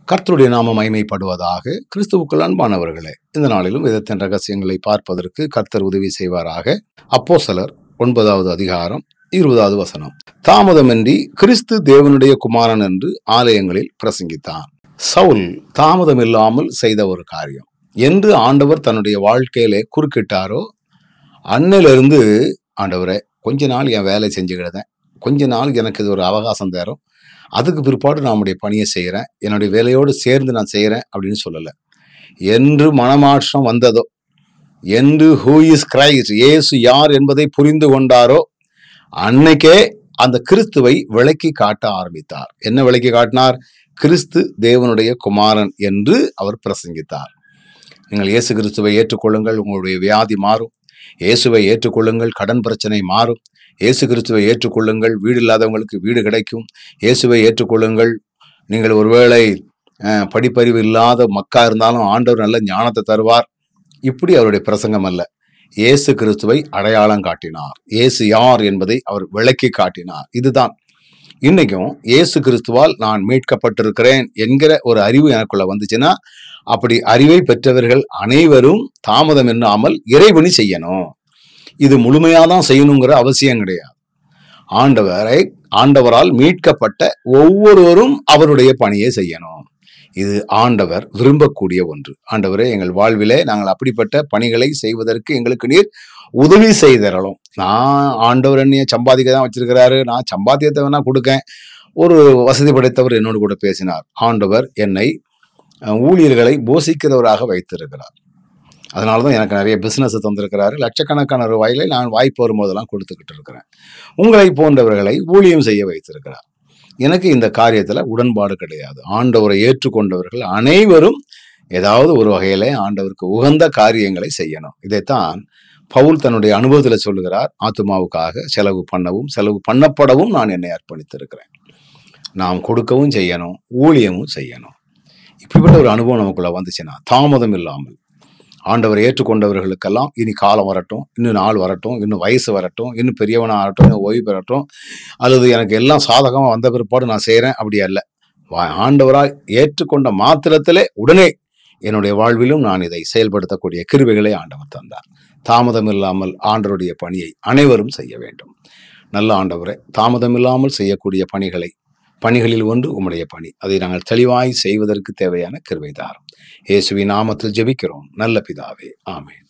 கர்த்தருடைய நாம மைமைப்படுவதாக கிறிஸ்துவுக்குள் அன்பானவர்களே இந்த நாளிலும் விதத்தின் ரகசியங்களை பார்ப்பதற்கு கர்த்தர் உதவி செய்வாராக அப்போஸ்தலர் ஒன்பதாவது அதிகாரம் இருபதாவது வசனம் தாமதமின்றி கிறிஸ்து தேவனுடைய குமாரன் என்று ஆலயங்களில் பிரசங்கித்தான் சவுல் தாமதமில்லாமல் செய்த ஒரு காரியம் என்று ஆண்டவர் தன்னுடைய வாழ்க்கையிலே குறுக்கிட்டாரோ அன்னிலிருந்து ஆண்டவரே கொஞ்ச நாள் என் வேலை செஞ்சுக்கிட்டேன் கொஞ்ச நாள் எனக்கு இது ஒரு அவகாசம் தரும் அதுக்கு பிற்பாடு நான் உடைய பணியை செய்கிறேன் என்னுடைய வேலையோடு சேர்ந்து நான் செய்கிறேன் அப்படின்னு சொல்லலை என்று மனமாற்றம் வந்ததோ என்று ஹூ இஸ் கிரைஸ்ட் இயேசு யார் என்பதை புரிந்து கொண்டாரோ அன்னைக்கே அந்த கிறிஸ்துவை விளக்கி காட்ட ஆரம்பித்தார் என்ன விளக்கி காட்டினார் கிறிஸ்து தேவனுடைய குமாரன் என்று அவர் பிரசங்கித்தார் நீங்கள் இயேசு கிறிஸ்துவை ஏற்றுக்கொள்ளுங்கள் உங்களுடைய வியாதி மாறும் இயேசுவை ஏற்றுக்கொள்ளுங்கள் கடன் பிரச்சனை மாறும் இயேசு கிறிஸ்துவை ஏற்றுக்கொள்ளுங்கள் வீடு இல்லாதவங்களுக்கு வீடு கிடைக்கும் இயேசுவை ஏற்றுக்கொள்ளுங்கள் நீங்கள் ஒருவேளை அஹ், படிப்பறிவு இல்லாத மக்கா இருந்தாலும் ஆண்டவர் நல்ல ஞானத்தை தருவார் இப்படி அவருடைய பிரசங்கம் அல்ல இயேசு கிறிஸ்துவை அடையாளம் காட்டினார் இயேசு யார் என்பதை அவர் விளக்கி காட்டினார் இதுதான் இன்னைக்கும் இயேசு கிறிஸ்துவால் நான் மீட்கப்பட்டிருக்கிறேன் என்கிற ஒரு அறிவு எனக்குள்ள வந்துச்சுன்னா அப்படி அறிவை பெற்றவர்கள் அனைவரும் தாமதம் இல்லாமல் இறைவனி செய்யணும் இது முழுமையாதான் செய்யணுங்கிற அவசியம் கிடையாது ஆண்டவரை ஆண்டவரால் மீட்கப்பட்ட ஒவ்வொருவரும் அவருடைய பணியை செய்யணும் இது ஆண்டவர் விரும்பக்கூடிய ஒன்று ஆண்டவரே எங்கள் வாழ்விலே நாங்கள் அப்படிப்பட்ட பணிகளை செய்வதற்கு எங்களுக்கு நீர் உதவி செய்தரலும் நான் ஆண்டவர் என்னைய சம்பாதிக்க தான் வச்சிருக்கிறாரு நான் சம்பாத்தியத்தை வேணா கொடுக்கேன் ஒரு வசதி படைத்தவர் என்னோடு கூட பேசினார் ஆண்டவர் என்னை அஹ், ஊழியர்களை போஷிக்கிறவராக வைத்திருக்கிறார் அதனால தான் எனக்கு நிறைய பிஸ்னஸ் தந்திருக்கிறாரு லட்சக்கணக்கான ரூபாயில நான் வாய்ப்பு வரும்போதெல்லாம் கொடுத்துக்கிட்டு இருக்கிறேன் உங்களை போன்றவர்களை ஊழியம் செய்ய வைத்திருக்கிறார் எனக்கு இந்த காரியத்துல உடன்பாடு கிடையாது ஆண்டவரை ஏற்றுக்கொண்டவர்கள் அனைவரும் ஏதாவது ஒரு வகையில ஆண்டவருக்கு உகந்த காரியங்களை செய்யணும் இதைத்தான் பவுல் தன்னுடைய அனுபவத்தில் சொல்லுகிறார் ஆத்துமாவுக்காக செலவு பண்ணவும் செலவு பண்ணப்படவும் நான் என்னை அர்ப்பணித்திருக்கிறேன் நாம் கொடுக்கவும் செய்யணும் ஊழியமும் செய்யணும் இப்படிப்பட்ட ஒரு அனுபவம் நமக்குள்ள வந்துச்சுன்னா தாமதம் இல்லாமல் ஆண்டவரை ஏற்றுக்கொண்டவர்களுக்கெல்லாம் இனி காலம் வரட்டும் இன்னும் நாள் வரட்டும் இன்னும் வயசு வரட்டும் இன்னும் பெரியவனாகட்டும் இன்னும் ஓய்வு பெறட்டும் அல்லது எனக்கு எல்லாம் சாதகமாக வந்த பிற்பாடு நான் செய்கிறேன் அப்படி அல்ல வா- ஆண்டவரால் ஏற்றுக்கொண்ட மாத்திரத்திலே உடனே என்னுடைய வாழ்விலும் நான் இதை செயல்படுத்தக்கூடிய கிருபைகளை ஆண்டவர் தந்தார் தாமதம் இல்லாமல் ஆண்டவருடைய பணியை அனைவரும் செய்ய வேண்டும் நல்ல ஆண்டவரை தாமதம் இல்லாமல் செய்யக்கூடிய பணிகளை பணிகளில் ஒன்று உம்முடைய பணி அதை நாங்கள் தெளிவாய் செய்வதற்கு தேவையான கிருபை தாரும் இயேசுவின் நாமத்தில் ஜெபிக்கிறோம் நல்ல பிதாவே ஆமென்